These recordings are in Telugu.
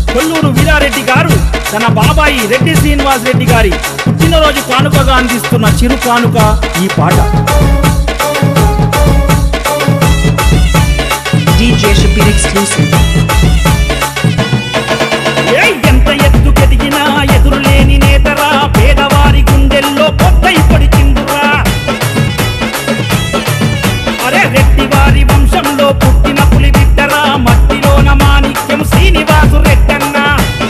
కొల్లూరు వీరారెడ్డి గారు తన బాబాయి రెడ్డి శ్రీనివాస్ రెడ్డి గారి పుట్టినరోజు కానుకగా అందిస్తున్న చిరు కానుక ఈ పాట DJ Shabir exclusive. ఏయ్ ఎంత ఎత్తుకెదిగినా ఎదురులేని నేతరా పేదవారి గుండెల్లో పొద్దై పడిచిందురా అరే రెడ్డి వారి వంశంలో పుట్టిన పులి బిడ్డరా మట్టిలోన మాణిక్యం శ్రీనివాసు రెడ్డన్నా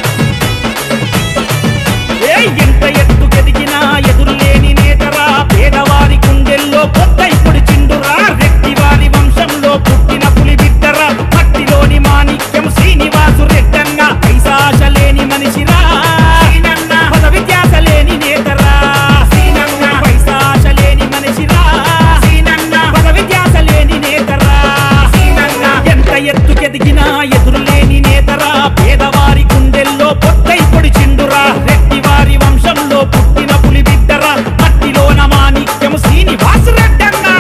ఏయ్ ఎంత ఎత్తుకెదిగినా ఎదురులేని నేతరా పేదవారి గుండెల్లో పొద్దై పొడిచిండురా రెడ్డి వారి వంశంలో పుట్టిన పులి బిడ్డరా మట్టిలోని మాణిక్యం శ్రీనివాసు రెడ్డన్న పైశాచ లేని మనిషిరా సీనన్న పదవి ధ్యాస లేని నేతరా సీనన్న పైశాచ లేని మనిషిరా సీనన్న పదవి ధ్యాస లేని నేతరా సీనన్న ఎంత ఎత్తుకెదిగినా ఎదురులేని నేతరా పేదవారి గుండెల్లో పొద్దై పొడిచిండురా రెడ్డి వారి వంశంలో పుట్టిన పులి బిడ్డరా మట్టిలోన మాణిక్యం శ్రీనివాసు రెడ్డన్నా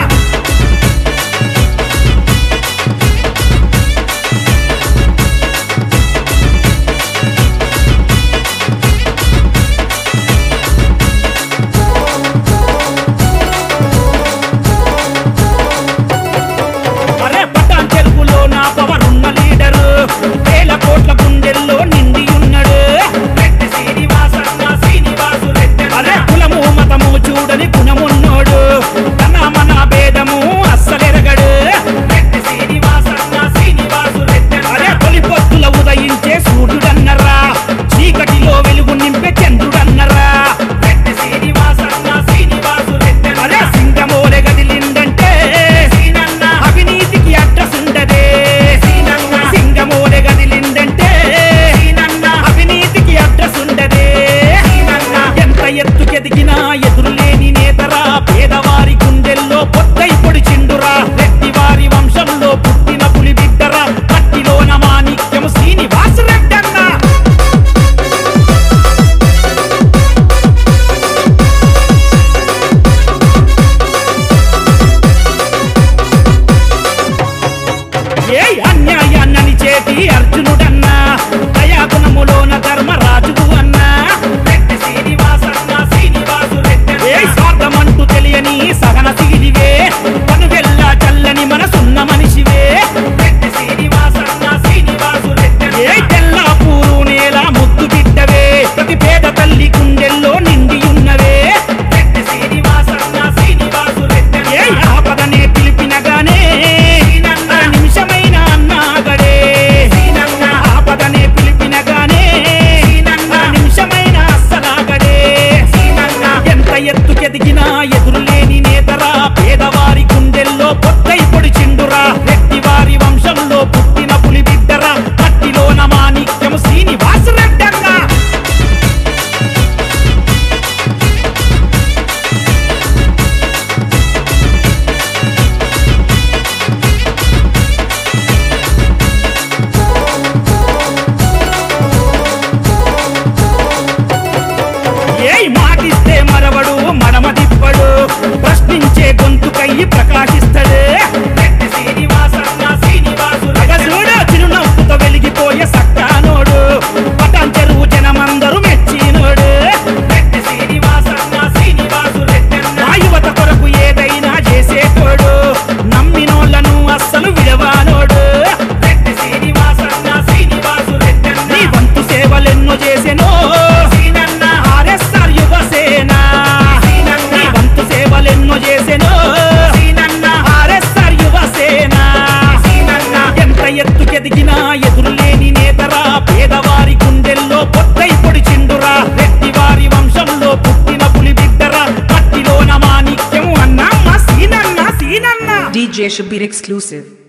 అరే పటాన్ చెరువులో నా పవరున్న లీడరు వేల కోట్ల గుండెల్లో నిండి ఉన్నాడు రెడ్డి శ్రీనివాసన్న శ్రీనివాసు రెడ్డి అరే కులము మతము చూడని గుణమున్నోడు తన మన భేదము అస్సలెరగడు రెడ్డి శ్రీనివాసన్న శ్రీనివాసు రెడ్డి అరే తొలి పొత్తుల ఉదయించే సూర్యుడన్నరా చీకటిలో వెలుగు నింపే చంద్రుడన్నరా రెడ్డి శ్రీనివాసన్న శ్రీనివాసు రెడ్డి అరే సింగమోలె గదిలిందంటే సీనన్న అవినీతికి అడ్రస్ ఉండదే సీనన్న సింగమోలె గదిలిందంటే సీనన్న అవినీతికి అడ్రస్ ఉండదే సీనన్న ఎంత ఎత్తుకెదిగినా ఎదురులేని నేతరా పేదవారి గుండెల్లో పొద్దై పొడిచిండురా రెడ్డి వారి వంశంలో పుట్టిన పులి బిడ్డరా మట్టిలోన మాణిక్యం శ్రీనివాసు రెడ్డన్నా ఏ అన్యాయాన్నని చేటి అర్జునుడన్నా దయాగుణములోన ధర్మరాజువు అన్నా రెడ్డి శ్రీనివాసన్న శ్రీనివాసు రెడ్డి ఏ స్వార్థమంటూ తెలియని సహనశీలివే పనువెల్లా చల్లని మనసున్న మనిషివే రెడ్డి శ్రీనివాసన్న శ్రీనివాసు రెడ్డి ఏ తెల్లాపూరు నేల ముద్దు బిడ్డవే ప్రతి పేద తల్లి గుండెల్లో నిండి ఉన్నవే రెడ్డి శ్రీనివాసన్న శ్రీనివాసు రెడ్డి ఏ ఆపదనే పిలిపినగానే సీనన్న నిమిషమైన అన్నాగడే సీనన్న ఆపదనే పిలిపినగానే సీనన్న నిమిషమైన అస్సలాగడే సీనన్న ఎంత ఎత్తుకెదిగినా ఎదురులేని నేతరా పేదవారి గుండెల్లో పొద్దై పొడిచిండురా రెడ్డి వారి వంశంలో పుట్టిన పులి బిడ్డరా మట్టిలోన మాణిక్యం శ్రీనివాసు రెడ్డన్నా ఏయ్ మాటిస్తే మరవడు మడమ తిప్పడు ప్రశ్నించే గొంతుకయ్యి ప్రకాశిస్తాడు రెడ్డి శ్రీనివాసన్న శ్రీనివాసు చూడు చిరునవ్వుతో వెలిగిపోయే సక్కానోడు పటాన్ చెరువు జనమందరూ మెచ్చినోడు రెడ్డి శ్రీనివాసన్న శ్రీనివాసు రెడ్డి నా యువత కొరకు ఏదైనా చేసేటోడు నమ్మినోళ్లను అస్సలు విడవానోడు రెడ్డి శ్రీనివాసన్న శ్రీనివాసు రెడ్డి నీ వంతు సేవలెన్నో చేసెనో సీనన్న ఆర్ఎస్ఆర్ యువసేన నీ వంతు సేవలెన్నో చేసెనో సీనన్న ఆర్ఎస్ఆర్ యువసేన సీనన్న ఎంత ఎత్తుకెదిగినా ఎదురులేని నేతరా పేదవారి గుండెల్లో పొద్దై పొడిచిండురా రెడ్డి వారి వంశంలో పుట్టిన పులి బిడ్డరా మట్టిలోన మాణిక్యం అన్నా మా సీనన్న సీనన్న DJ Shabir exclusive.